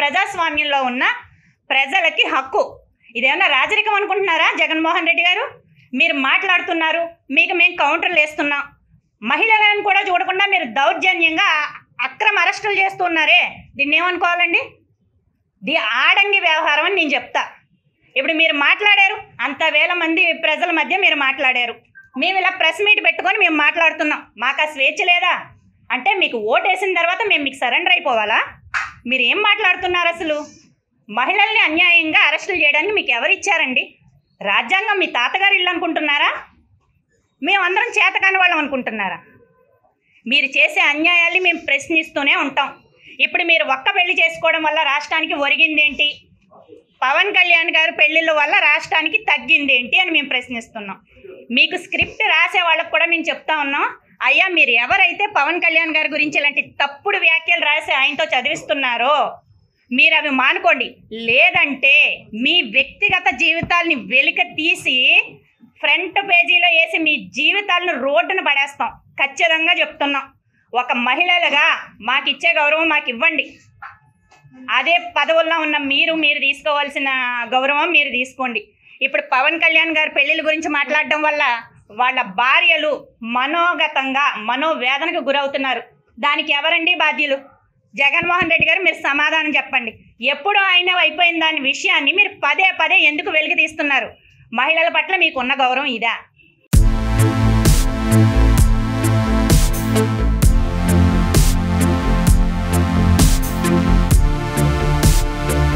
ప్రజాస్వామ్యంలో ఉన్న ప్రజలకి హక్కు ఇదేమన్నా రాజరికం అనుకుంటున్నారా జగన్మోహన్ రెడ్డి గారు మీరు మాట్లాడుతున్నారు మీకు మేము కౌంటర్లు వేస్తున్నాం మహిళలను కూడా చూడకుండా మీరు దౌర్జన్యంగా అక్రమ అరెస్టులు చేస్తున్నారే దీన్ని ఏమనుకోవాలండి ది ఆడంగి వ్యవహారం అని నేను చెప్తా ఇప్పుడు మీరు మాట్లాడారు అంత వేల మంది ప్రజల మధ్య మీరు మాట్లాడారు మేము ఇలా ప్రెస్ మీట్ పెట్టుకొని మేము మాట్లాడుతున్నాం మాకు ఆ స్వేచ్ఛ లేదా అంటే మీకు ఓటు వేసిన తర్వాత మేము మీకు సరెండర్ అయిపోవాలా మీరు ఏం మాట్లాడుతున్నారు అసలు మహిళల్ని అన్యాయంగా అరెస్టులు చేయడానికి మీకు ఎవరు ఇచ్చారండి రాజ్యాంగం మీ తాతగారు ఇల్లు అనుకుంటున్నారా మేమందరం చేతకాని వాళ్ళం అనుకుంటున్నారా మీరు చేసే అన్యాయాల్ని మేము ప్రశ్నిస్తూనే ఉంటాం ఇప్పుడు మీరు ఒక్క పెళ్లి చేసుకోవడం వల్ల రాష్ట్రానికి ఒరిగిందేంటి పవన్ కళ్యాణ్ గారు పెళ్లిళ్ళ వల్ల రాష్ట్రానికి తగ్గిందేంటి అని మేము ప్రశ్నిస్తున్నాం మీకు స్క్రిప్ట్ రాసే వాళ్ళకు కూడా మేము చెప్తా ఉన్నాం అయ్యా మీరు ఎవరైతే పవన్ కళ్యాణ్ గారి గురించి ఇలాంటి తప్పుడు వ్యాఖ్యలు రాసి ఆయనతో చదివిస్తున్నారో మీరు అవి మానుకోండి లేదంటే మీ వ్యక్తిగత జీవితాల్ని వెలిక తీసి ఫ్రంట్ పేజీలో వేసి మీ జీవితాలను రోడ్డున పడేస్తాం ఖచ్చితంగా చెప్తున్నాం ఒక మహిళలుగా మాకు ఇచ్చే గౌరవం మాకు ఇవ్వండి అదే పదవుల్లో ఉన్న మీరు మీరు తీసుకోవాల్సిన గౌరవం మీరు తీసుకోండి ఇప్పుడు పవన్ కళ్యాణ్ గారి పెళ్లిళ్ళ గురించి మాట్లాడడం వల్ల వాళ్ళ భార్యలు మనోగతంగా మనోవేదనకు గురవుతున్నారు దానికి ఎవరండి బాధ్యులు జగన్మోహన్ రెడ్డి గారు మీరు సమాధానం చెప్పండి ఎప్పుడు ఆయన అయిపోయిన దాని విషయాన్ని మీరు పదే పదే ఎందుకు వెలికి తీస్తున్నారు మహిళల పట్ల మీకున్న గౌరవం ఇదా